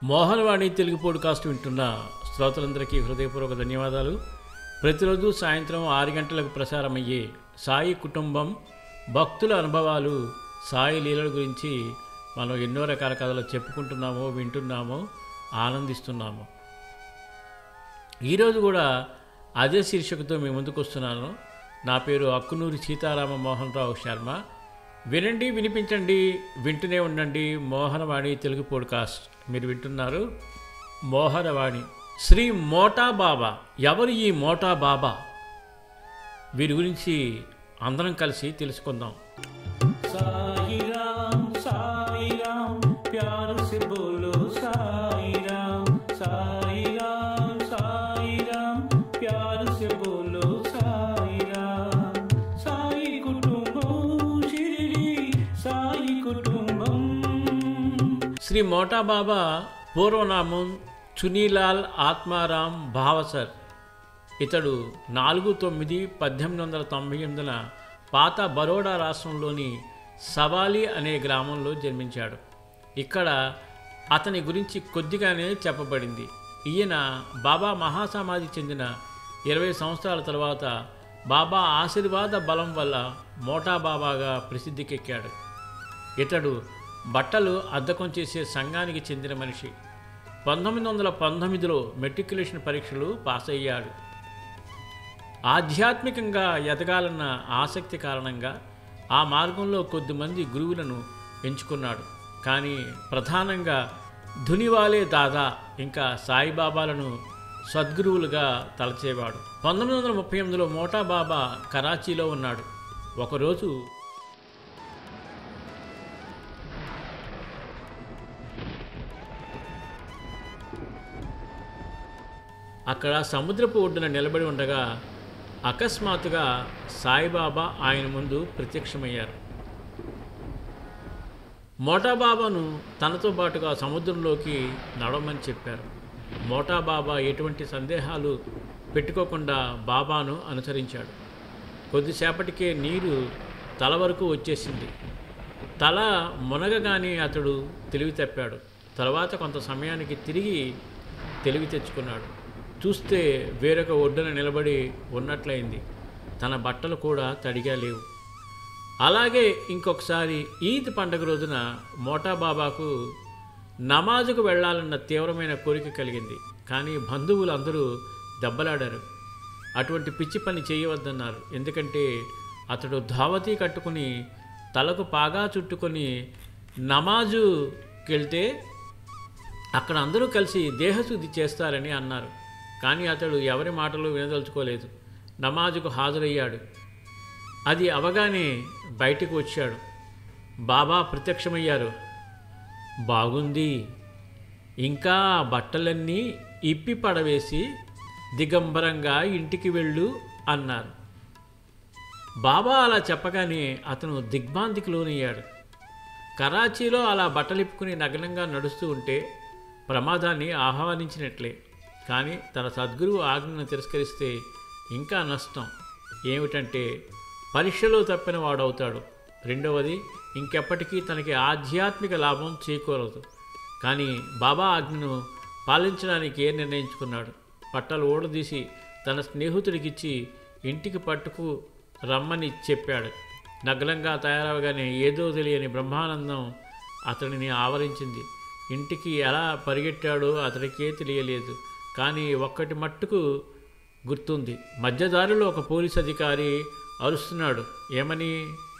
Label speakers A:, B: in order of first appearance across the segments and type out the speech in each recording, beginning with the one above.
A: Mohanavani Telugu podcast వింటున్న శ్రోతలందరికీ హృదయపూర్వక ధన్యవాదాలు ప్రతిరోజు సాయంత్రం ఆరు గంటలకు ప్రసారమయ్యే సాయి కుటుంబం భక్తుల అనుభవాలు సాయి లీలల గురించి మనం ఎన్నో రకాల కథలు చెప్పుకుంటున్నామో వింటున్నామో ఆనందిస్తున్నాము ఈరోజు కూడా అదే శీర్షికతో మీ ముందుకు వస్తున్నాను నా పేరు అక్కునూరి సీతారామ మోహన్ రావు శర్మ వినండి వినిపించండి వింటూనే ఉండండి మోహనవాణి తెలుగు పోడ్కాస్ట్ మీరు వింటున్నారు మోహనవాణి శ్రీ మోటా బాబా ఎవరు ఈ మోటా బాబా వీరి గురించి అందరం కలిసి తెలుసుకుందాం
B: साई राम साई राम प्यार से बोलो साई राम साई राम साई राम प्यार से बोलो साई राम साई कुटुंबम शिरडी साई कुटुंबम
A: శ్రీ మోటా బాబా పూర్వనామం చునీలాల్ ఆత్మారాం భావసర్ ఇతడు నాలుగు తొమ్మిది పద్దెనిమిది వందల తొంభై ఎనిమిదిన పాత బరోడా రాష్ట్రంలోని సవాలి అనే గ్రామంలో జన్మించాడు ఇక్కడ అతని గురించి కొద్దిగానే చెప్పబడింది ఈయన బాబా మహాసమాధి చెందిన ఇరవై సంవత్సరాల తర్వాత బాబా ఆశీర్వాద బలం వల్ల మోటా బాబాగా ప్రసిద్ధికెక్కాడు ఇతడు బట్టలు అద్దకం చేసే సంఘానికి చెందిన మనిషి పంతొమ్మిది వందల పంతొమ్మిదిలో మెట్రికులేషన్ పరీక్షలు పాస్ అయ్యాడు ఆధ్యాత్మికంగా ఎదగాలన్న ఆసక్తి కారణంగా ఆ మార్గంలో కొద్దిమంది గురువులను ఎంచుకున్నాడు కానీ ప్రధానంగా ధునివాలే దాదా ఇంకా సాయిబాబాలను సద్గురువులుగా తలచేవాడు పంతొమ్మిది వందల ముప్పై ఎనిమిదిలో మోటా బాబా కరాచీలో ఉన్నాడు ఒకరోజు అక్కడ సముద్రపు ఒడ్డున నిలబడి ఉండగా అకస్మాత్తుగా సాయిబాబా ఆయన ముందు ప్రత్యక్షమయ్యారు మోటాబాబాను తనతో పాటుగా సముద్రంలోకి నడవమని చెప్పారు మోటాబాబా ఎటువంటి సందేహాలు పెట్టుకోకుండా బాబాను అనుసరించాడు కొద్దిసేపటికే నీరు తల వరకు వచ్చేసింది తల మునగగానే అతడు తెలివి తప్పాడు తర్వాత కొంత సమయానికి తిరిగి తెలివి తెచ్చుకున్నాడు చూస్తే వేరొక ఒడ్డున నిలబడి ఉన్నట్లయింది తన బట్టలు కూడా తడిగా లేవు అలాగే ఇంకొకసారి ఈద్ పండగ రోజున మోటా బాబాకు నమాజుకు వెళ్ళాలన్న తీవ్రమైన కోరిక కలిగింది కానీ బంధువులు అందరూ దెబ్బలాడారు అటువంటి పిచ్చి పని చేయవద్దన్నారు ఎందుకంటే అతడు ధావతి కట్టుకుని తలకు పాగా చుట్టుకొని నమాజుకెళ్తే అక్కడ అందరూ కలిసి దేహశుద్ధి చేస్తారని అన్నారు కానీ అతడు ఎవరి మాటలు వినదలుచుకోలేదు నమాజుకు హాజరయ్యాడు అది అవగానే బయటికి వచ్చాడు బాబా ప్రత్యక్షమయ్యారు బాగుంది ఇంకా ఆ బట్టలన్నీ ఇప్పి పడవేసి దిగంబరంగా ఇంటికి వెళ్ళు అన్నారు బాబా అలా చెప్పగానే అతను దిగ్భ్రాంతికి లోనయ్యాడు కరాచీలో అలా బట్టలిప్పుకుని నగ్నంగా నడుస్తూ ఉంటే ప్రమాదాన్ని ఆహ్వానించినట్లే కానీ తన సద్గురువు ఆజ్ఞను తిరస్కరిస్తే ఇంకా నష్టం ఏమిటంటే పరీక్షలో తప్పిన వాడవుతాడు రెండవది ఇంకెప్పటికీ తనకి ఆధ్యాత్మిక లాభం చేకూరదు కానీ బాబా ఆజ్ఞను పాలించడానికి నిర్ణయించుకున్నాడు బట్టలు ఓడదీసి తన స్నేహితుడికిచ్చి ఇంటికి పట్టుకు రమ్మని చెప్పాడు నగ్నంగా తయారవగానే ఏదో తెలియని బ్రహ్మానందం అతడిని ఆవరించింది ఇంటికి ఎలా పరిగెట్టాడో అతడికే తెలియలేదు కానీ ఒక్కటి మట్టుకు గుర్తుంది మధ్యదారిలో ఒక పోలీస్ అధికారి అరుస్తున్నాడు ఏమని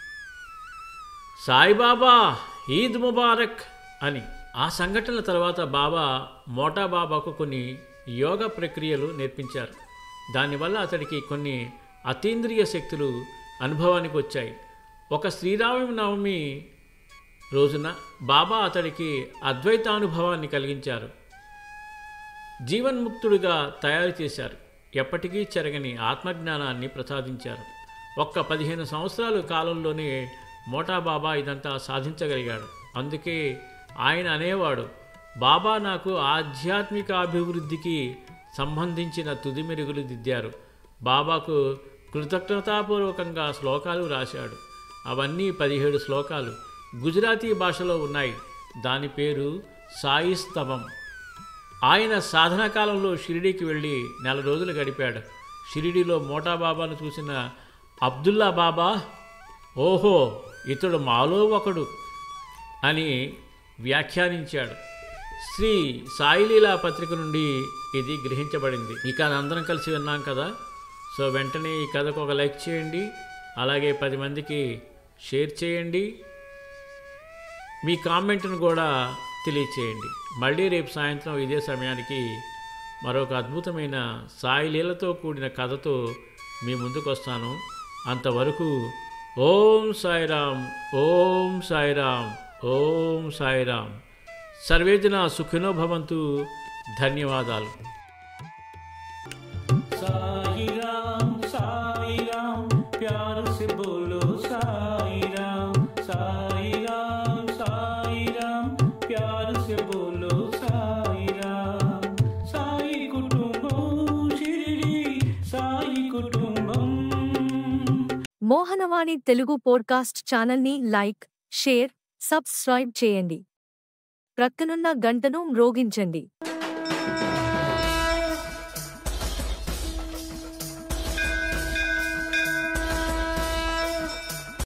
A: సాయిబాబా ఈద్ ముబారక్ అని ఆ సంఘటనల తర్వాత బాబా మోటా బాబాకు కొన్ని యోగ ప్రక్రియలు నేర్పించారు దానివల్ల అతడికి కొన్ని అతీంద్రియ శక్తులు అనుభవానికి వచ్చాయి ఒక శ్రీరామనవమి రోజున బాబా అతడికి అద్వైతానుభవాన్ని కలిగించారు జీవన్ముక్తుడిగా తయారు చేశారు ఎప్పటికీ చెరగని ఆత్మజ్ఞానాన్ని ప్రసాదించారు ఒక్క పదిహేను సంవత్సరాల కాలంలోనే మోటా బాబా ఇదంతా సాధించగలిగాడు అందుకే ఆయన అనేవాడు బాబా నాకు ఆధ్యాత్మిక అభివృద్ధికి సంబంధించిన తుది మెరుగులు దిద్దారు బాబాకు కృతజ్ఞతాపూర్వకంగా శ్లోకాలు రాశాడు అవన్నీ పదిహేడు శ్లోకాలు గుజరాతీ భాషలో ఉన్నాయి దాని పేరు సాయి స్తవం ఆయన సాధనా కాలంలో షిరిడీకి వెళ్ళి నెల రోజులు గడిపాడు షిరిడీలో మోటా బాబాను చూసిన అబ్దుల్లా బాబా ఓహో ఇతడు మాలో ఒకడు అని వ్యాఖ్యానించాడు శ్రీ సాయిలీలా పత్రిక నుండి ఇది గ్రహించబడింది ఈ కథ అందరం కలిసి విన్నాం కదా సో వెంటనే ఈ కథకు ఒక లైక్ చేయండి అలాగే పది మందికి షేర్ చేయండి మీ కామెంట్ను కూడా తెలియచేయండి మళ్ళీ రేపు సాయంత్రం ఇదే సమయానికి మరొక అద్భుతమైన సాయిలీలతో కూడిన కథతో మీ ముందుకు వస్తాను అంతవరకు ఓం సాయిరామ్ ఓం సాయిరామ్ ఓం సాయిరామ్ సర్వేజన సుఖినో భవంతు ధన్యవాదాలు
B: साई राम साई राम प्यार से बोलो साई राम साई राम साई राम प्यार से बोलो साई राम साई कुटुंबम शिरडी साई कुटुंबम
C: మోహనవాణి తెలుగు పోడ్కాస్ట్ ఛానల్ని లైక్ షేర్ సబ్స్క్రైబ్ చేయండి ప్రక్కనున్న గంటను మ్రోగించండి